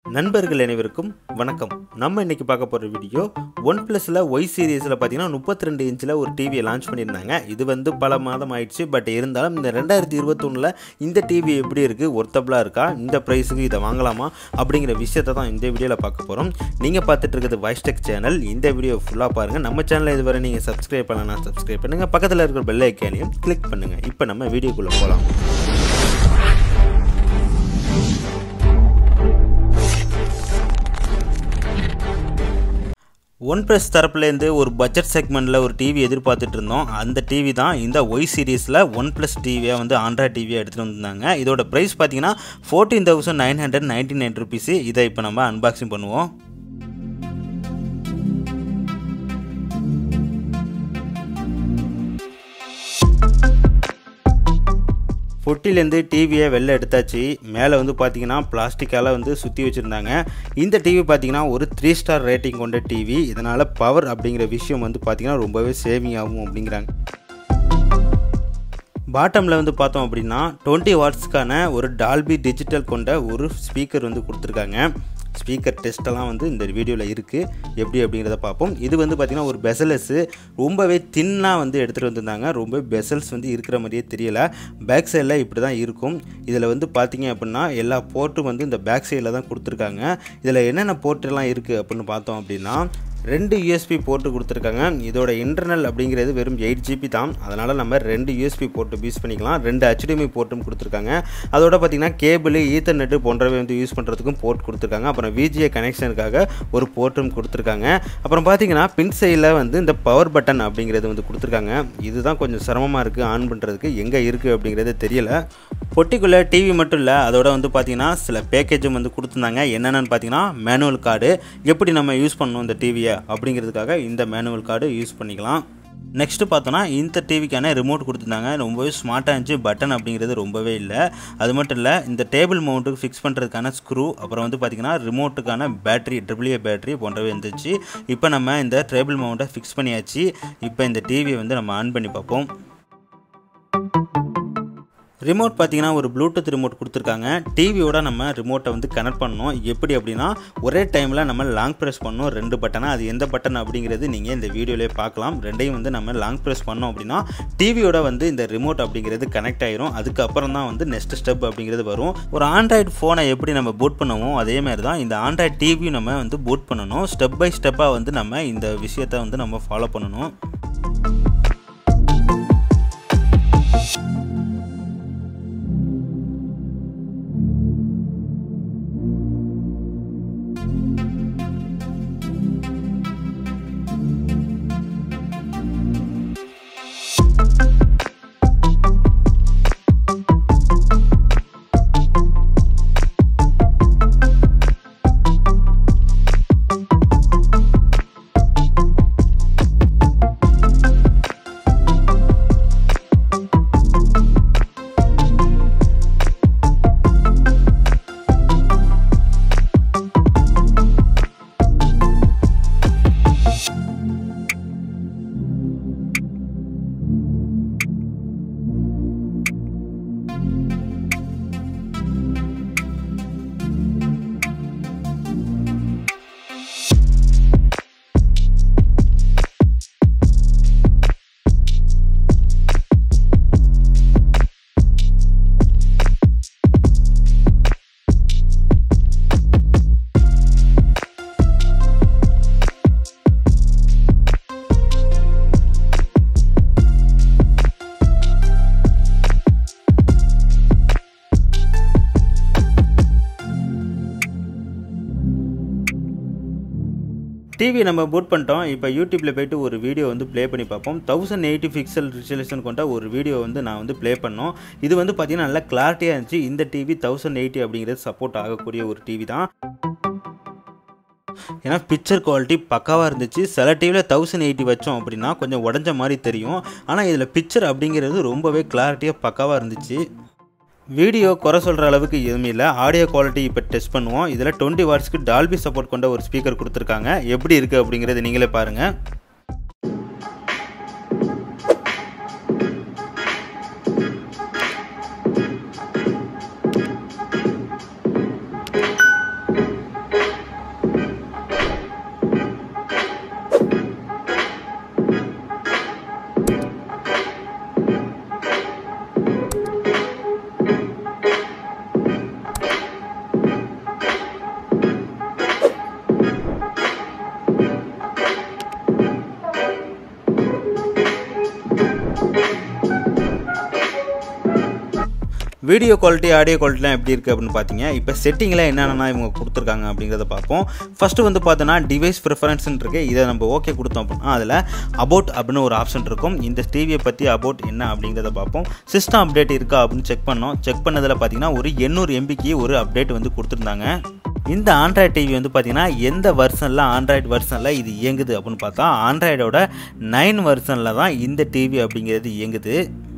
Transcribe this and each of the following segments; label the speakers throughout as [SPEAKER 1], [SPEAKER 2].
[SPEAKER 1] நண்பர்கள் அனைவருக்கும் வணக்கம் நம்ம இன்னைக்கு பார்க்க போகிற வீடியோ ஒன் ப்ளஸில் ஒய் சீரீஸில் பார்த்தீங்கன்னா முப்பத்தி ரெண்டு இன்ச்சில் ஒரு டிவியை லான்ச் பண்ணியிருந்தாங்க இது வந்து பல மாதம் ஆயிடுச்சு பட் இருந்தாலும் இந்த ரெண்டாயிரத்தி இருபத்தொன்னில் இந்த டிவி எப்படி இருக்குது ஒர்த்தபிளாக இருக்கா இந்த ப்ரைஸுக்கு இதை வாங்கலாமா அப்படிங்கிற விஷயத்தை தான் இந்த வீடியோவில் பார்க்க போகிறோம் நீங்கள் பார்த்துட்டு இருக்கிறது வாய்ஸ் டெக் சேனல் இந்த வீடியோ ஃபுல்லாக பாருங்கள் நம்ம சேனலை இதுவரை நீங்கள் சப்ஸ்கிரைப் பண்ணலாம் சப்ஸ்கிரைப் பண்ணுங்கள் பக்கத்தில் இருக்கிற பெல் ஐக்கானையும் கிளிக் பண்ணுங்கள் இப்போ நம்ம வீடியோக்குள்ளே போகலாம் ஒன் ப்ளஸ் தரப்புலேருந்து ஒரு பட்ஜெட் செக்மெண்ட்டில் ஒரு டிவி எதிர்பார்த்துட்டு இருந்தோம் அந்த டிவி தான் இந்த ஒய் சீரீஸில் ஒன் ப்ளஸ் டிவியாக வந்து ஆண்ட்ராய்ட் டிவியாக எடுத்துகிட்டு வந்திருந்தாங்க இதோட ப்ரைஸ் பார்த்தீங்கன்னா fourteen thousand nine hundred ninety nine rupees இதை இப்போ நம்ம அன்பாக்சிங் பண்ணுவோம் பொட்டிலேருந்து டிவியை வெளில எடுத்தாச்சு மேலே வந்து பார்த்தீங்கன்னா பிளாஸ்டிக்கால் வந்து சுற்றி வச்சுருந்தாங்க இந்த டிவி பார்த்தீங்கன்னா ஒரு த்ரீ ஸ்டார் ரேட்டிங் கொண்ட டிவி இதனால் பவர் அப்படிங்கிற விஷயம் வந்து பார்த்தீங்கன்னா ரொம்பவே சேவிங் ஆகும் அப்படிங்கிறாங்க பாட்டமில் வந்து பார்த்தோம் அப்படின்னா டுவெண்ட்டி வாட்ஸ்க்கான ஒரு டால்பி டிஜிட்டல் கொண்ட ஒரு ஸ்பீக்கர் வந்து கொடுத்துருக்காங்க ஸ்பீக்கர் டெஸ்ட்டெல்லாம் வந்து இந்த வீடியோவில் இருக்குது எப்படி அப்படிங்கிறத பார்ப்போம் இது வந்து பார்த்திங்கன்னா ஒரு பெசலஸ்ஸு ரொம்பவே தின்னாக வந்து எடுத்துகிட்டு வந்திருந்தாங்க ரொம்ப பெசல்ஸ் வந்து இருக்கிற மாதிரியே தெரியல பேக் சைடில் இப்படி தான் இருக்கும் இதில் வந்து பார்த்திங்க அப்படின்னா எல்லா போர்ட்டும் வந்து இந்த பேக் சைடில் தான் கொடுத்துருக்காங்க இதில் என்னென்ன போர்ட்டெல்லாம் இருக்குது அப்படின்னு பார்த்தோம் அப்படின்னா ரெண்டு யூஎஸ்பி போர்ட்டு கொடுத்துருக்காங்க இதோட இன்டர்னல் அப்படிங்கிறது வெறும் எயிட் ஜிபி தான் அதனால் நம்ம ரெண்டு யூஎஸ்பி போர்ட்டு யூஸ் பண்ணிக்கலாம் ரெண்டு HDMI போர்ட்டும் கொடுத்துருக்காங்க அதோட பார்த்திங்கன்னா கேபிள் ஈத்தர்நெட்டு போன்றவை வந்து யூஸ் பண்ணுறதுக்கும் போர்ட் கொடுத்துருக்காங்க அப்புறம் விஜிஏ கனெக்ஷனுக்காக ஒரு போர்ட்டும் கொடுத்துருக்காங்க அப்புறம் பார்த்திங்கன்னா பின் சைடில் வந்து இந்த பவர் பட்டன் அப்படிங்கிறது வந்து கொடுத்துருக்காங்க இதுதான் கொஞ்சம் சிரமமாக இருக்குது ஆன் பண்ணுறதுக்கு எங்கே இருக்குது அப்படிங்கிறது தெரியல பொட்டிக்குள்ளே டிவி மட்டும் இல்லை அதோட வந்து பார்த்திங்கன்னா சில பேக்கேஜும் வந்து கொடுத்துருந்தாங்க என்னென்னு பார்த்தீங்கன்னா மேனுவல் கார்டு எப்படி நம்ம யூஸ் பண்ணணும் இந்த டிவியை அப்படிங்கிறதுக்காக இந்த மேனுவல் கார்டு யூஸ் பண்ணிக்கலாம் நெக்ஸ்ட்டு பார்த்தோன்னா இந்த டிவிக்கான ரிமோட் கொடுத்துருந்தாங்க ரொம்பவே ஸ்மார்ட்டாக இருந்துச்சு பட்டன் அப்படிங்கிறது ரொம்பவே இல்லை அது மட்டும் இல்லை இந்த டேபிள் மவுண்ட்டுக்கு ஃபிக்ஸ் பண்ணுறதுக்கான ஸ்க்ரூ அப்புறம் வந்து பார்த்திங்கன்னா ரிமோட்டுக்கான பேட்டரி ட்ரிபிள்ஏ பேட்டரி போன்றவை இருந்துச்சு இப்போ நம்ம இந்த டேபிள் மவுண்ட்டை ஃபிக்ஸ் பண்ணியாச்சு இப்போ இந்த டிவியை வந்து நம்ம ஆன் பண்ணி பார்ப்போம் ரிமோட் பார்த்தீங்கன்னா ஒரு ப்ளூடூத் ரிமோட் கொடுத்துருக்காங்க டிவியோட நம்ம ரிமோட்டை வந்து கனெக்ட் பண்ணணும் எப்படி அப்படின்னா ஒரே டைமில் நம்ம லாங் ப்ரெஸ் பண்ணணும் ரெண்டு பட்டனை அது எந்த பட்டன் அப்படிங்கிறது நீங்கள் இந்த வீடியோலேயே பார்க்கலாம் ரெண்டையும் வந்து நம்ம லாங் ப்ரெஸ் பண்ணோம் அப்படின்னா டிவியோட வந்து இந்த ரிமோட் அப்படிங்கிறது கனெக்ட் ஆயிரும் அதுக்கப்புறம் தான் வந்து நெக்ஸ்ட் ஸ்டெப் அப்படிங்கிறது வரும் ஒரு ஆண்ட்ராய்டு ஃபோனை எப்படி நம்ம பூட் பண்ணுவோம் அதே மாதிரி தான் இந்த ஆண்ட்ராய்டு டிவியும் நம்ம வந்து பூட் பண்ணணும் ஸ்டெப் பை ஸ்டெப்பாக வந்து நம்ம இந்த விஷயத்தை வந்து நம்ம ஃபாலோ பண்ணணும் டிவி நம்ம பூட் பண்ணிட்டோம் இப்போ யூடியூப்பில் போயிட்டு ஒரு வீடியோ வந்து ப்ளே பண்ணி பார்ப்போம் தௌசண்ட் எயிட்டி பிக்சல் ரிசல்யூஷன் கொண்ட ஒரு வீடியோ வந்து நான் வந்து ப்ளே பண்ணோம் இது வந்து பார்த்திங்கன்னா நல்லா கிளாரிட்டியாக இருந்துச்சு இந்த டிவி தௌசண்ட் எயிட்டி அப்படிங்கிறது சப்போர்ட் ஆகக்கூடிய ஒரு டிவி தான் ஏன்னா பிக்சர் குவாலிட்டி பக்காவாக இருந்துச்சு சில டிவியில் தௌசண்ட் எயிட்டி வச்சோம் அப்படின்னா கொஞ்சம் உடஞ்ச மாதிரி தெரியும் ஆனால் இதில் பிக்சர் அப்படிங்கிறது ரொம்பவே கிளாரிட்டியாக பக்காவாக இருந்துச்சு வீடியோ குறை சொல்கிற அளவுக்கு எதுவுமே இல்லை ஆடியோ குவாலிட்டி இப்போ டெஸ்ட் பண்ணுவோம் இதில் டுவெண்ட்டி வாட்ஸ்க்கு டால்பி சப்போர்ட் கொண்ட ஒரு ஸ்பீக்கர் கொடுத்துருக்காங்க எப்படி இருக்குது அப்படிங்கிறது நீங்களே பாருங்கள் வீடியோ குவாலிட்டி ஆடியோ குவாலிட்டிலாம் எப்படி இருக்குது அப்படின்னு பார்த்தீங்க இப்போ செட்டிங்கில் என்னென்ன இவங்க கொடுத்துருக்காங்க அப்படிங்கிறத பார்ப்போம் ஃபஸ்ட்டு வந்து பார்த்தோன்னா டிவைஸ் ப்ரிஃபரன்ஸ்னு இருக்குது இதை நம்ம ஓகே கொடுத்தோம் அப்படின்னா அதில் அபவுட் அப்படின்னு ஒரு ஆப்ஷன் இருக்கும் இந்த டிவியை பற்றி அபவுட் என்ன அப்படிங்கிறத பார்ப்போம் சிஸ்டம் அப்டேட் இருக்கா அப்படின்னு செக் பண்ணோம் செக் பண்ணதில் பார்த்தீங்கன்னா ஒரு எண்ணூறு எம்பிக்கு ஒரு அப்டேட் வந்து கொடுத்துருந்தாங்க இந்த ஆண்ட்ராய்டு டிவி வந்து பார்த்தீங்கன்னா எந்த வெர்ஷனில் ஆண்ட்ராய்டு வெர்ஷனில் இது இயங்குது அப்படின்னு பார்த்தா ஆண்ட்ராய்டோட நைன் வெர்ஷனில் தான் இந்த டிவி அப்படிங்கிறது இயங்குது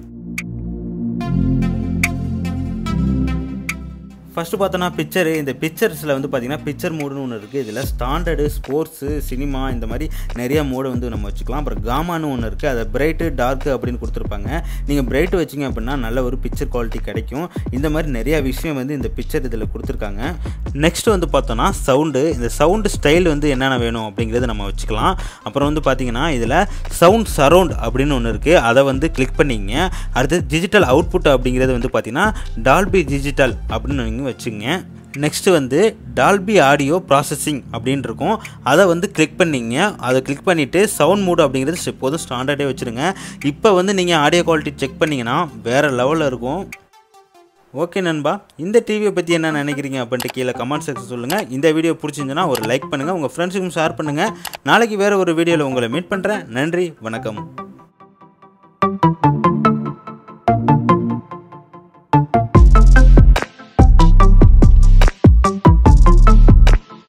[SPEAKER 1] ஃபஸ்ட்டு பார்த்தோன்னா பிக்சரு இந்த பிக்சர்ஸில் வந்து பார்த்திங்கன்னா பிக்சர் மோடுன்னு ஒன்று இருக்குது இதில் ஸ்டாண்டர்டு ஸ்போர்ட்ஸு சினிமா இந்த மாதிரி நிறைய மோடு வந்து நம்ம வச்சுக்கலாம் அப்புறம் காமான்னு ஒன்று இருக்குது அதை பிரைட்டு டார்க்கு அப்படின்னு கொடுத்துருப்பாங்க நீங்கள் பிரைட்டு வச்சிங்க அப்படின்னா நல்ல ஒரு பிக்சர் குவாலிட்டி கிடைக்கும் இந்த மாதிரி நிறையா விஷயம் வந்து இந்த பிக்சர் இதில் கொடுத்துருக்காங்க நெக்ஸ்ட் வந்து பார்த்தோன்னா சவுண்டு இந்த சவுண்டு ஸ்டைல் வந்து என்னென்ன வேணும் அப்படிங்கிறத நம்ம வச்சுக்கலாம் அப்புறம் வந்து பார்த்திங்கன்னா இதில் சவுண்ட் சரவுண்ட் அப்படின்னு ஒன்று இருக்குது அதை வந்து கிளிக் பண்ணிங்க அடுத்து டிஜிட்டல் அவுட்புட் அப்படிங்கிறது வந்து பார்த்திங்கன்னா டால்பி டிஜிட்டல் அப்படின்னு நீங்கள் வச்சுங்க நெக்ஸ்ட்டு வந்து டால்பி ஆடியோ ப்ராசஸிங் அப்படின்னு இருக்கும் அதை வந்து கிளிக் பண்ணிங்க அதை கிளிக் பண்ணிவிட்டு சவுண்ட் மூட் அப்படிங்கிறது எப்போதும் ஸ்டாண்டர்டே வச்சுருங்க இப்போ வந்து நீங்கள் ஆடியோ குவாலிட்டி செக் பண்ணிங்கன்னா வேறு லெவலில் இருக்கும் ஓகே நண்பா இந்த டிவியை பற்றி என்ன நினைக்கிறீங்க அப்படின்ட்டு கீழே கமெண்ட் செக்ஷன் சொல்லுங்கள் இந்த வீடியோ பிடிச்சிருந்துன்னா ஒரு லைக் பண்ணுங்கள் உங்கள் ஃப்ரெண்ட்ஸுக்கும் ஷேர் பண்ணுங்கள் நாளைக்கு வேறு ஒரு வீடியோவில் உங்களை மீட் பண்ணுறேன் நன்றி வணக்கம்